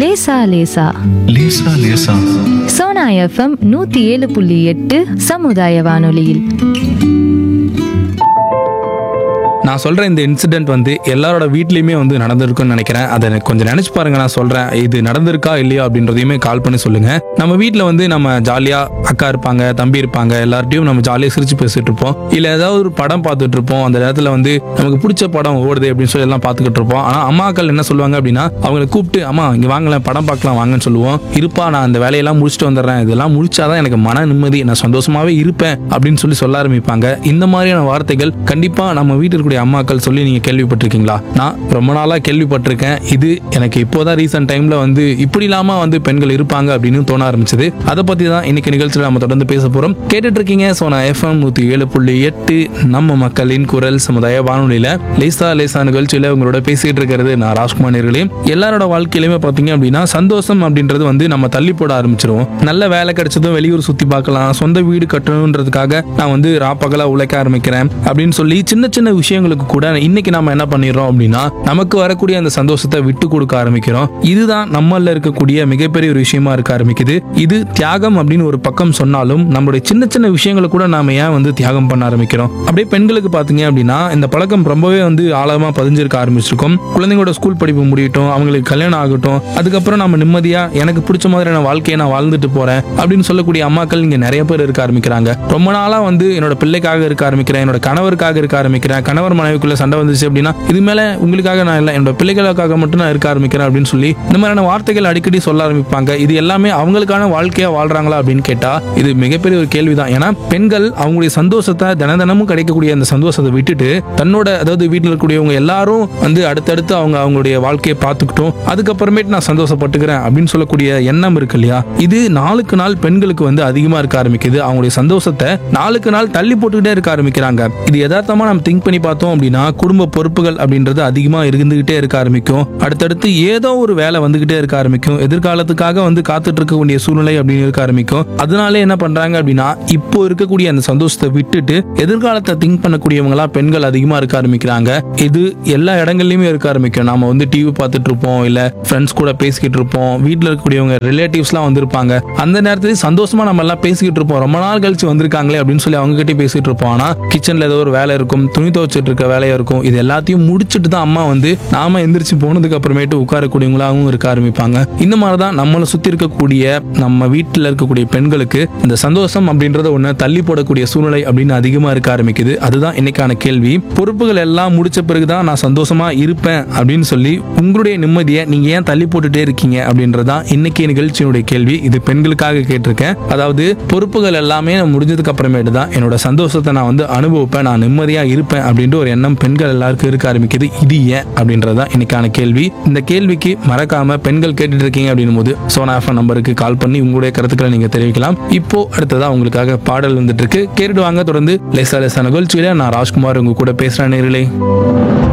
லேசா லேசா லேசா லேசா சோனா எஃப்எம் நூத்தி ஏழு புள்ளி எட்டு சமுதாய வானொலியில் நான் சொல்ற இந்த இன்சிடென்ட் வந்து எல்லாரோட வீட்லயுமே வந்து நடந்திருக்கும்னு நினைக்கிறேன் அதை எனக்கு கொஞ்சம் நினைச்சு பாருங்க நான் சொல்றேன் இது நடந்திருக்கா இல்லையா அப்படின்றதையுமே கால் பண்ணி சொல்லுங்க நம்ம வீட்ல வந்து நம்ம ஜாலியா அக்கா இருப்பாங்க தம்பி இருப்பாங்க எல்லார்ட்டையும் நம்ம ஜாலியா சிரிச்சு பேசிட்டு இருப்போம் இல்ல ஏதாவது ஒரு படம் பார்த்துட்டு இருப்போம் அந்த நேரத்துல வந்து நமக்கு பிடிச்ச படம் ஓடுது அப்படின்னு சொல்லி எல்லாம் பார்த்துக்கிட்டு இருப்போம் ஆனா அம்மாக்கள் என்ன சொல்லுவாங்க அப்படின்னா அவங்களை கூப்பிட்டு அம்மா இங்க வாங்கலாம் படம் பார்க்கலாம் வாங்கன்னு சொல்லுவோம் இருப்பா நான் அந்த வேலையெல்லாம் முடிச்சுட்டு வந்துடுறேன் இதெல்லாம் முடிச்சாதான் எனக்கு மன நிம்மதி நான் சந்தோஷமாவே இருப்பேன் அப்படின்னு சொல்லி சொல்ல ஆரம்பிப்பாங்க இந்த மாதிரியான வார்த்தைகள் கண்டிப்பா நம்ம வீட்டில் இருக்கக்கூடிய அம்மாக்கள் சொல்லி நீங்க கேள்விப்பட்டிருக்கீங்களா நான் ரொம்ப நாளா கேள்விப்பட்டிருக்கேன் இது எனக்கு இப்போதான் ரீசெண்ட் டைம்ல வந்து இப்படி இல்லாம வந்து பெண்கள் இருப்பாங்க அப்படின்னு தோண ஆரம்பிச்சது அதை பத்தி தான் இன்னைக்கு நிகழ்ச்சியில் நம்ம தொடர்ந்து பேச போறோம் கேட்டுட்டு இருக்கீங்க சோனா எஃப்எம் நூத்தி ஏழு புள்ளி எட்டு நம்ம மக்களின் குரல் சமுதாய வானொலியில லேசா லேசா நிகழ்ச்சியில உங்களோட பேசிட்டு இருக்கிறது நான் ராஜ்குமார் நேர்களே எல்லாரோட வாழ்க்கையிலுமே பாத்தீங்க அப்படின்னா சந்தோஷம் அப்படின்றது வந்து நம்ம தள்ளி போட ஆரம்பிச்சிருவோம் நல்ல வேலை கிடைச்சதும் வெளியூர் சுத்தி பார்க்கலாம் சொந்த வீடு கட்டணுன்றதுக்காக நான் வந்து ராப்பகலா உழைக்க ஆரம்பிக்கிறேன் அப்படின்னு சொல்லி சின்ன சின்ன விஷயங்களுக்கு கூட இன்னைக்கு நாம என்ன பண்ணிடுறோம் அப்படின்னா நமக்கு வரக்கூடிய அந்த சந்தோஷத்தை விட்டு கொடுக்க ஆரம்பிக்கிறோம் இதுதான் நம்மள இருக்கக்கூடிய மிகப்பெரிய ஒரு விஷயமா இருக்க ஆரம்பிக்குது இது தியாகம் அப்படின்னு ஒரு பக்கம் சொன்னாலும் நம்மளுடைய சின்ன சின்ன விஷயங்களை கூட நாம ஏன் வந்து தியாகம் பண்ண ஆரம்பிக்கிறோம் அப்படியே பெண்களுக்கு பாத்தீங்க அப்படின்னா இந்த பழக்கம் ரொம்பவே வந்து ஆழமா பதிஞ்சிருக்க ஆரம்பிச்சிருக்கும் குழந்தைங்களோட ஸ்கூல் படிப்பு முடியட்டும் அவங்களுக்கு கல்யாணம் ஆகட்டும் அதுக்கப்புறம் நம்ம நிம்மதியா எனக்கு பிடிச்ச மாதிரியான வாழ்க்கையை நான் வாழ்ந்துட்டு போறேன் அப்படின்னு சொல்லக்கூடிய அம்மாக்கள் இங்க நிறைய பேர் இருக்க ஆரம்பிக்கிறாங்க ரொம்ப நாளா வந்து என்னோட பிள்ளைக்காக இருக்க ஆரம்பிக்கிறேன் என்னோட கணவருக்காக இருக்க ஆரம்பிக்கிறேன் கணவர் மனைவிக்குள்ள சண்டை வந்துச்சு அப்படின்னா இது மேல உங்களுக்காக நான் இல்லை என்னோட பிள்ளைகளுக்காக மட்டும் நான் இருக்க ஆரம்பிக்கிறேன் அப்படின்னு சொல்லி இந்த மாதிரியான வார்த்தைகள் அடிக்கடி சொல்ல ஆரம்பிப்பாங்க இது எல்லாமே அவங்களுக்கான வாழ்க்கையா வாழ்றாங்களா அப்படின்னு கேட்டா இது மிகப்பெரிய ஒரு கேள்விதான் ஏன்னா பெண்கள் அவங்களுடைய சந்தோஷத்தை தின தினமும் கிடைக்கக்கூடிய அந்த சந்தோஷத்தை விட்டுட்டு தன்னோட அதாவது வீட்டில் இருக்கக்கூடியவங்க எல்லாரும் வந்து அடுத்தடுத்து அவங்க அவங்களுடைய வாழ்க்கையை பார்த்துக்கிட்டோம் அதுக்கப்புறமேட்டு நான் சந்தோஷப்பட்டுக்கிறேன் அப்படின்னு சொல்லக்கூடிய எண்ணம் இருக்கு இல்லையா இது நாளுக்கு நாள் பெண்களுக்கு வந்து அதிகமா இருக்க ஆரம்பிக்குது அவங்களுடைய சந்தோஷத்தை நாளுக்கு நாள் தள்ளி போட்டுக்கிட்டே இருக்க ஆரம்பிக்கிறாங்க இது யதார்த்தமா நம்ம திங்க் பண்ணி பார்த்தோம் அப்படின்னா குடும்ப பொறுப்புகள் அப்படின்றது அதிகமா இருந்துகிட்டே இருக்க ஆரம்பிக்கும் அடுத்தடுத்து ஏதோ ஒரு வேலை வந்துகிட்டே இருக்க ஆரம்பிக்கும் எதிர்காலத்துக்காக வந்து காத்துட்டு இருக்கக்கூடிய சூழ்நிலை அப்படின்னு இருக்க ஆரம்பிக்கும் அதனால என்ன பண்றாங்க அப்படின்னா இப்போ இருக்கக்கூடிய அந்த சந்தோஷத்தை விட்டுட்டு எதிர்காலத்தை திங்க் பண்ணக்கூடியவங்களா பெண்கள் அதிகமா இருக்க ஆரம்பிக்கிறாங்க இது எல்லா இடங்கள்லயுமே இருக்க ஆரம்பிக்கும் நாம வந்து டிவி பார்த்துட்டு இருப்போம் இல்ல ஃப்ரெண்ட்ஸ் கூட பேசிக்கிட்டு இருப்போம் வீட்ல இருக்கக்கூடியவங்க ரிலேட்டிவ்ஸ்லாம் வந்திருப்பாங்க அந்த நேரத்துல சந்தோஷமா நம்ம எல்லாம் பேசிக்கிட்டு இருப்போம் ரொம்ப நாள் கழிச்சு வந்திருக்காங்களே அப்படின்னு சொல்லி அவங்க கிட்ட பேசிட்டு இருப்போம் ஆனா கிச்சன்ல ஏதோ ஒரு வேலை இருக்கும் துணி துவைச்சிட்டு இருக்க வேலையா இருக்கும் இது எல்லாத்தையும் முடிச்சிட்டு தான் அம்மா வந்து நாம எந்திரிச்சு போனதுக்கு அப்புறமேட்டு உட்காரக்கூடியவங்களாகவும் இருக்க ஆரம்பிப்பாங்க இந்த மாதிரி தான் நம்மளை சுத்தி இருக்கக்கூடிய நம்ம வீட்டில் இருக்கக்கூடிய பெண்களுக்கு இந்த சந்தோஷம் அப்படின்றத ஒண்ணு தள்ளி போடக்கூடிய சூழ்நிலை அப்படின்னு அதிகமா இருக்க ஆரம்பிக்குது அதுதான் இன்னைக்கான கேள்வி பொறுப்புகள் எல்லாம் முடிச்ச பிறகுதான் நான் சந்தோஷமா இருப்பேன் அப்படின்னு சொல்லி உங்களுடைய நிம்மதியை நீங்க ஏன் தள்ளி போட்டுட்டே இருக்கீங்க அப்படின்றதான் இன்னைக்கு நிகழ்ச்சியினுடைய கேள்வி இது பெண்களுக்காக கேட்டிருக்கேன் அதாவது பொறுப்புகள் எல்லாமே நான் முடிஞ்சதுக்கு அப்புறமேட்டு தான் என்னோட சந்தோஷத்தை நான் வந்து அனுபவிப்பேன் நான் நிம்மதியா இருப்பேன் அப்படின்ற ஒரு எண்ணம் பெண்கள் எல்லாருக்கும் இருக்க ஆரம்பிக்குது இது ஏன் அப்படின்றதான் இன்னைக்கான கேள்வி இந்த கேள்விக்கு மறக்காம பெண்கள் கேட்டுட்டு இருக்கீங்க அப்படின்னும் போது சோனா எஃப்எம் நம்பருக்கு கால் பண்ணி உங்களுடைய கருத்துக்களை நீங்க தெரிவிக்கலாம் இப்போ அடுத்ததா உங்களுக்காக பாடல் வந்துட்டு இருக்கு கேட்டுட்டு வாங்க தொடர்ந்து லேசா லேசா நிகழ்ச்சியில நான் ராஜ்குமார் உங்க கூட பேசுறேன் நேரிலே